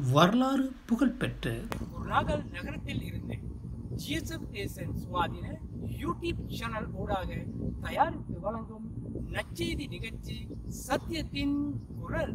வரலாறு புகழ்பெற்ற ராகல் நகரத்தில் இருந்து ஜிஎஸ்எம் தேசன் சுவாதின யூடியூப் சேனல் ஊடாக தயாரித்து வழங்கும் நற்செய்தி நிகழ்ச்சி சத்தியத்தின் குரல்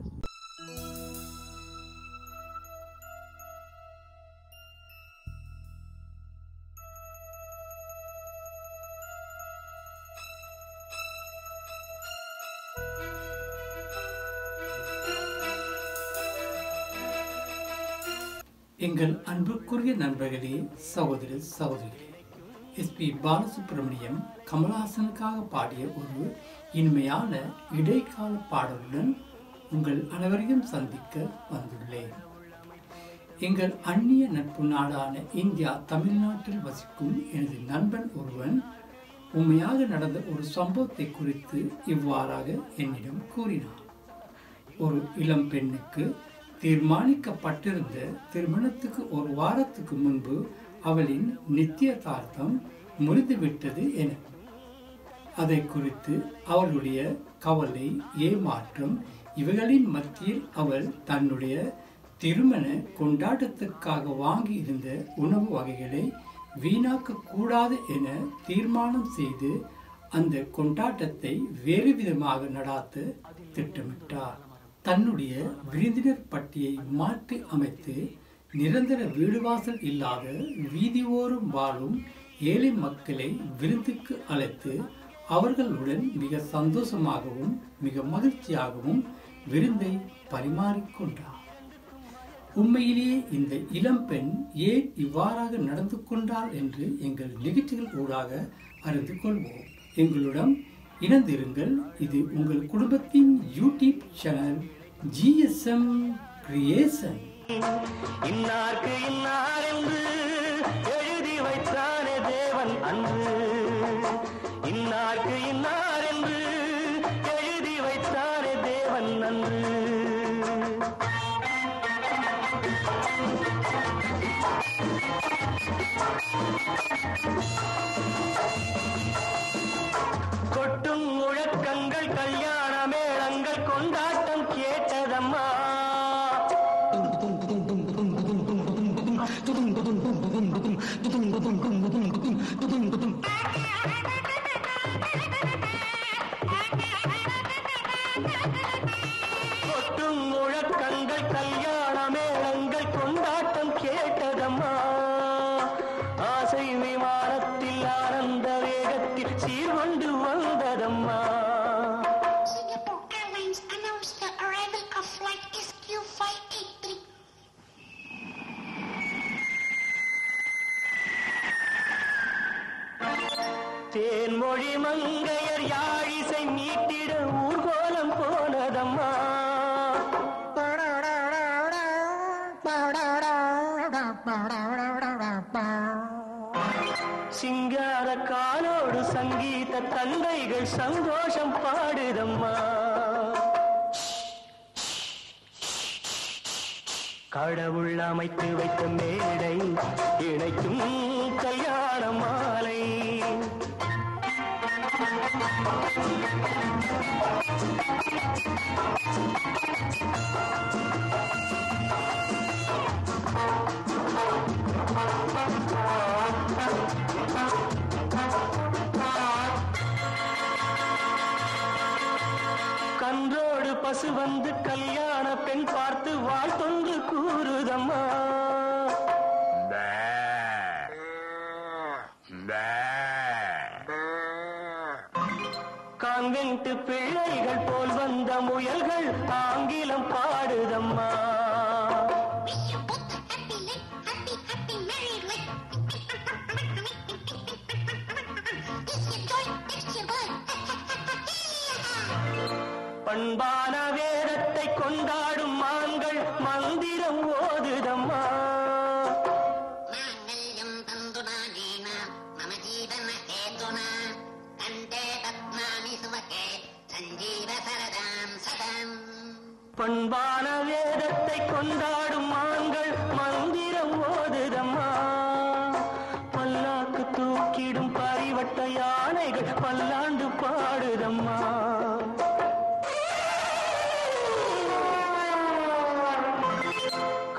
எங்கள் அன்புக்குரிய நண்பர்களே சகோதர சகோதரிகளே எஸ்பி பாலசுப்ரமணியம் கமலஹாசனுக்காக பாடிய ஒரு இனிமையான இடைக்கால பாடலுடன் உங்கள் அனைவரையும் சந்திக்க வந்துள்ளேன் எங்கள் அந்நிய நட்பு நாடான இந்தியா தமிழ்நாட்டில் வசிக்கும் எனது நண்பன் ஒருவன் உண்மையாக நடந்த ஒரு சம்பவத்தை குறித்து இவ்வாறாக என்னிடம் கூறினார் ஒரு இளம் பெண்ணுக்கு தீர்மானிக்கப்பட்டிருந்த திருமணத்துக்கு ஒரு வாரத்துக்கு முன்பு அவளின் நித்தியதார்த்தம் முடிந்துவிட்டது என அதை குறித்து அவளுடைய கவலை ஏமாற்றம் இவைகளின் மத்தியில் அவள் தன்னுடைய திருமண கொண்டாட்டத்துக்காக வாங்கி இருந்த உணவு வகைகளை வீணாக்க கூடாது என தீர்மானம் செய்து அந்த கொண்டாட்டத்தை வேறு விதமாக நடாத்த திட்டமிட்டார் தன்னுடைய விருந்தினர் பட்டியை மாற்றி அமைத்து நிரந்தர வீடு வாசல் இல்லாத வீதியோரம் வாழும் ஏழை மக்களை விருந்துக்கு அழைத்து அவர்களுடன் மிக சந்தோஷமாகவும் மிக மகிழ்ச்சியாகவும் விருந்தை பரிமாறிக்கொண்டார் உண்மையிலேயே இந்த இளம்பெண் ஏன் இவ்வாறாக நடந்து கொண்டாள் என்று எங்கள் நிகழ்ச்சிகள் ஊடாக அறிந்து கொள்வோம் எங்களுடன் இணைந்திருங்கள் இது உங்கள் குடும்பத்தின் யூடியூப் சேனல் ஜிஎஸ்எம் கிரியேஷன் இன்னார்க்கு இன்னார் என்று எழுதி வைத்தானே தேவன் அன்று இன்னார்க்கு இன்னார் என்று எழுதி வைத்தானே தேவன் அன்று கொட்டும் முழக்கங்கள் கல்யாண மேளங்கள் கொண்டாட்டம் கேட்டதம்மா கொட்டும் முழக்கங்கள் கல்யாண மேளங்கள் கொண்டாட்டம் கேட்டதம்மா ஆசை விமானத்தில் ஆனந்த வேகத்தில் சீர்கொண்டு வந்ததம்மா Singapore Airlines announced the arrival of flight SQ583. Thenmozhi மங்கையர் யாழிசை மீட்டிட ஊர்கோலம் போனதம்மா சிங்கார காலோடு சங்கீத தந்தைகள் சந்தோஷம் பாடுதம்மா கடவுள் அமைத்து வைத்த மேடை இணைக்கும் கல்யாண மாலை கன்றோடு பசு வந்து கல்யாண பெண் பார்த்து வாழ்த்தொன்று கூறுதம்மா கான்வென்ட் பிள்ளைகள் போல் வந்த முயல்கள் ஆங்கிலம் பாடுதம்மா Wish you both a happy life, happy, happy married life. This your joy, next your birth. பண்பான வேதத்தை கொண்டாடும் மான்கள் மந்திரம் ஓதுதம்மா माङ्गल्यं तन्तुनानेन मम जीवनहेतुना कण्ठे रत्नानि सुवके सञ्जीव सरदां सदम् பண்பான வேதத்தை கொண்டாடும் மான்கள் மந்திரம் ஓதுதம்மா பல்லாக்கு தூக்கிடும் பரிவட்ட யானைகள் பல்லாண்டு பாடுதம்மா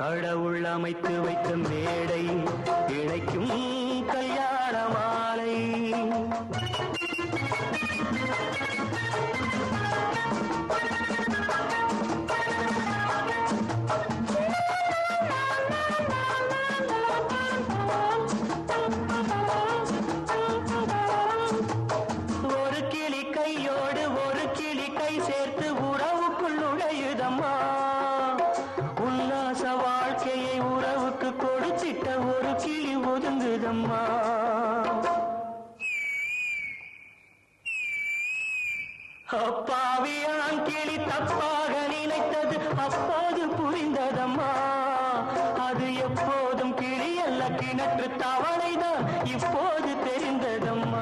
கடவுள் அமைத்து வைத்த மேடை இணைக்கும் கல்யாண மாலை ஒரு கிளி கையோடு ஒரு கிளி கை சேர்த்து உறவுக்குள் நுழையுதம்மா உல்லாச வாழ்க்கையை உறவுக்கு கொடுத்திட்ட ஒரு கிளி ஒதுங்குதம்மா அப்பாவியான் கிளி தப்பாக நினைத்தது அப்போது புரிந்ததம்மா அது எப்போதும் கிளி அல்ல கிணற்று தவளைதான் இப்போது தெரிந்ததம்மா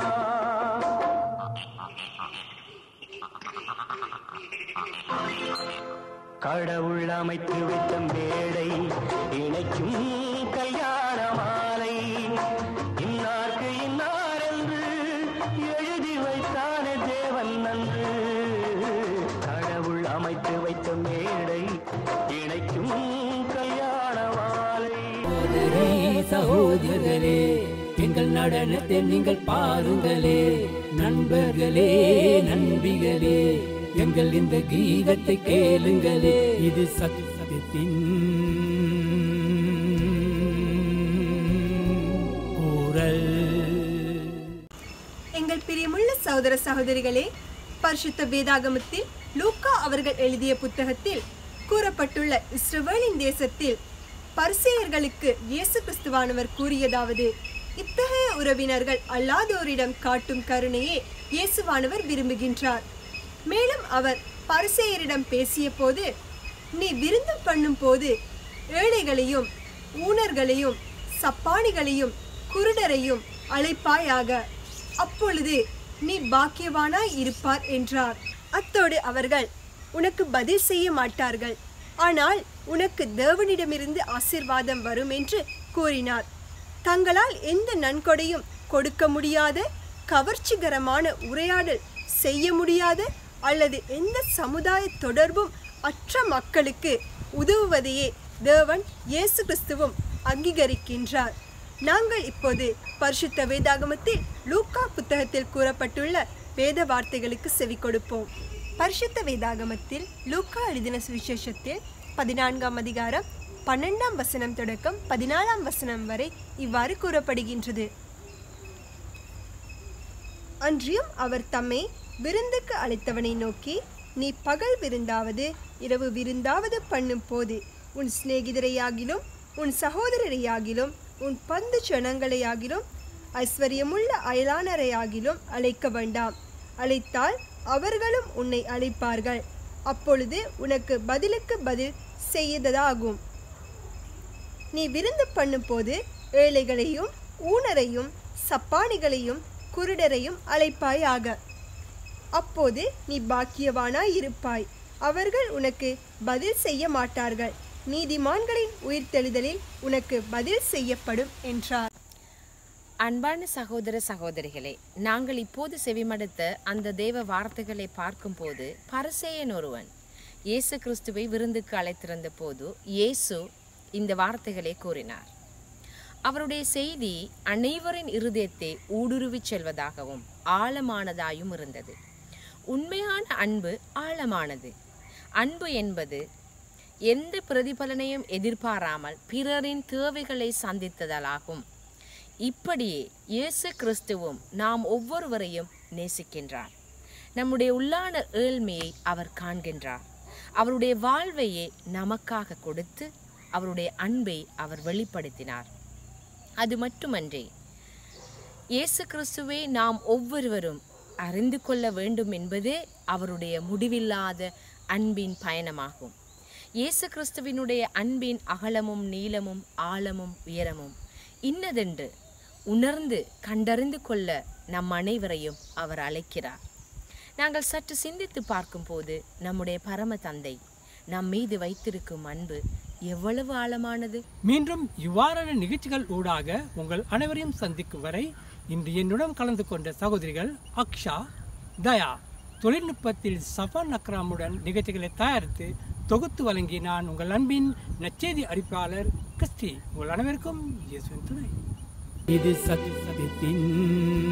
கடவுள் அமைத்து வைத்த மேடை இணைக்கும் கல்யாண மாலை இன்னார்க்கு இன்னார் என்று எழுதி வைத்தானே தேவன் நன்று கடவுள் அமைத்து வைத்த மேடை இணைக்கும் கல்யாண மாலை சகோதரி சகோதரர்களே எங்கள் நடனத்தை நீங்கள் பாருங்களே நண்பர்களே நண்பிகளே எங்கள் இந்த கீதத்தை கேளுங்களே இது சத்தியத்தின் குரல் எங்கள் பிரியமுள்ள சகோதர சகோதரிகளே பரிசுத்த வேதாகமத்தில் லூக்கா அவர்கள் எழுதிய புத்தகத்தில் கூறப்பட்டுள்ள இஸ்ரவேலின் தேசத்தில் பரிசேயர்களுக்கு இயேசு கிறிஸ்துவானவர் கூறியதாவது இத்தகைய உறவினர்கள் அல்லாதோரிடம் காட்டும் கருணையே இயேசுவானவர் விரும்புகின்றார் மேலும் அவர் பரிசேயரிடம் பேசிய போது நீ விருந்து பண்ணும் போது ஏழைகளையும் ஊனர்களையும் சப்பானிகளையும் குருடரையும் அழைப்பாயாக அப்பொழுது நீ பாக்கியவானாய் இருப்பார் என்றார் அத்தோடு அவர்கள் உனக்கு பதில் செய்ய மாட்டார்கள் ஆனால் உனக்கு தேவனிடமிருந்து ஆசீர்வாதம் வரும் என்று கூறினார் தங்களால் எந்த நன்கொடையும் கொடுக்க முடியாத கவர்ச்சிகரமான உரையாடல் செய்ய முடியாத அல்லது எந்த சமுதாய தொடர்பும் அற்ற மக்களுக்கு உதவுவதையே தேவன் இயேசு கிறிஸ்துவும் அங்கீகரிக்கின்றார் நாங்கள் இப்போது பரிசுத்த வேதாகமத்தில் லூக்கா புத்தகத்தில் கூறப்பட்டுள்ள வேத வார்த்தைகளுக்கு செவி கொடுப்போம் பரிசுத்த வேதாகமத்தில் லூக்கா எழுதின சுவிசேஷத்தில் பதினான்காம் அதிகாரம் பன்னெண்டாம் வசனம் தொடக்கம் பதினாலாம் வசனம் வரை இவ்வாறு கூறப்படுகின்றது அன்றியும் அவர் தம்மை விருந்துக்கு அழைத்தவனை நோக்கி நீ பகல் விருந்தாவது இரவு விருந்தாவது பண்ணும் போது உன் சிநேகிதரையாகிலும் உன் சகோதரரையாகிலும் உன் பந்து ஜனங்களையாகிலும் ஐஸ்வர்யமுள்ள அயலானரையாகிலும் அழைக்க வேண்டாம் அழைத்தால் அவர்களும் உன்னை அழைப்பார்கள் அப்பொழுது உனக்கு பதிலுக்கு பதில் செய்ததாகும் நீ விருந்து பண்ணும்போது ஏழைகளையும் ஊனரையும் சப்பானிகளையும் குருடரையும் அழைப்பாயாக அப்போது நீ பாக்கியவானாய் இருப்பாய் அவர்கள் உனக்கு பதில் செய்ய மாட்டார்கள் நீதிமான்களின் உயிர்த்தெழுதலில் உனக்கு பதில் செய்யப்படும் என்றார் அன்பான சகோதர சகோதரிகளே நாங்கள் இப்போது செவிமடுத்த அந்த தேவ வார்த்தைகளை பார்க்கும்போது பரிசேயன் ஒருவன் இயேசு கிறிஸ்துவை விருந்துக்கு அழைத்திருந்த போது இயேசு இந்த வார்த்தைகளை கூறினார் அவருடைய செய்தி அனைவரின் இருதயத்தை ஊடுருவிச் செல்வதாகவும் ஆழமானதாயும் இருந்தது உண்மையான அன்பு ஆழமானது அன்பு என்பது எந்த பிரதிபலனையும் எதிர்பாராமல் பிறரின் தேவைகளை சந்தித்ததலாகும் இப்படியே இயேசு கிறிஸ்துவும் நாம் ஒவ்வொருவரையும் நேசிக்கின்றார் நம்முடைய உள்ளான ஏழ்மையை அவர் காண்கின்றார் அவருடைய வாழ்வையே நமக்காக கொடுத்து அவருடைய அன்பை அவர் வெளிப்படுத்தினார் அது மட்டுமன்றி இயேசு கிறிஸ்துவை நாம் ஒவ்வொருவரும் அறிந்து கொள்ள வேண்டும் என்பதே அவருடைய முடிவில்லாத அன்பின் பயணமாகும் இயேசு கிறிஸ்துவினுடைய அன்பின் அகலமும் நீளமும் ஆழமும் உயரமும் இன்னதென்று உணர்ந்து கண்டறிந்து கொள்ள நம் அனைவரையும் அவர் அழைக்கிறார் நாங்கள் சற்று சிந்தித்து பார்க்கும்போது நம்முடைய பரம தந்தை நம் மீது வைத்திருக்கும் அன்பு எவ்வளவு ஆழமானது மீண்டும் இவ்வாறான நிகழ்ச்சிகள் ஊடாக உங்கள் அனைவரையும் சந்திக்கும் வரை இன்று என்னுடன் கலந்து கொண்ட சகோதரிகள் அக்ஷா தயா தொழில்நுட்பத்தில் சஃபான் அக்ராமுடன் நிகழ்ச்சிகளை தயாரித்து தொகுத்து வழங்கி நான் உங்கள் அன்பின் நச்செய்தி அறிவிப்பாளர் கிறிஸ்டி உங்கள் அனைவருக்கும் இயேசுவின் துணை இது சத்தியத்தின்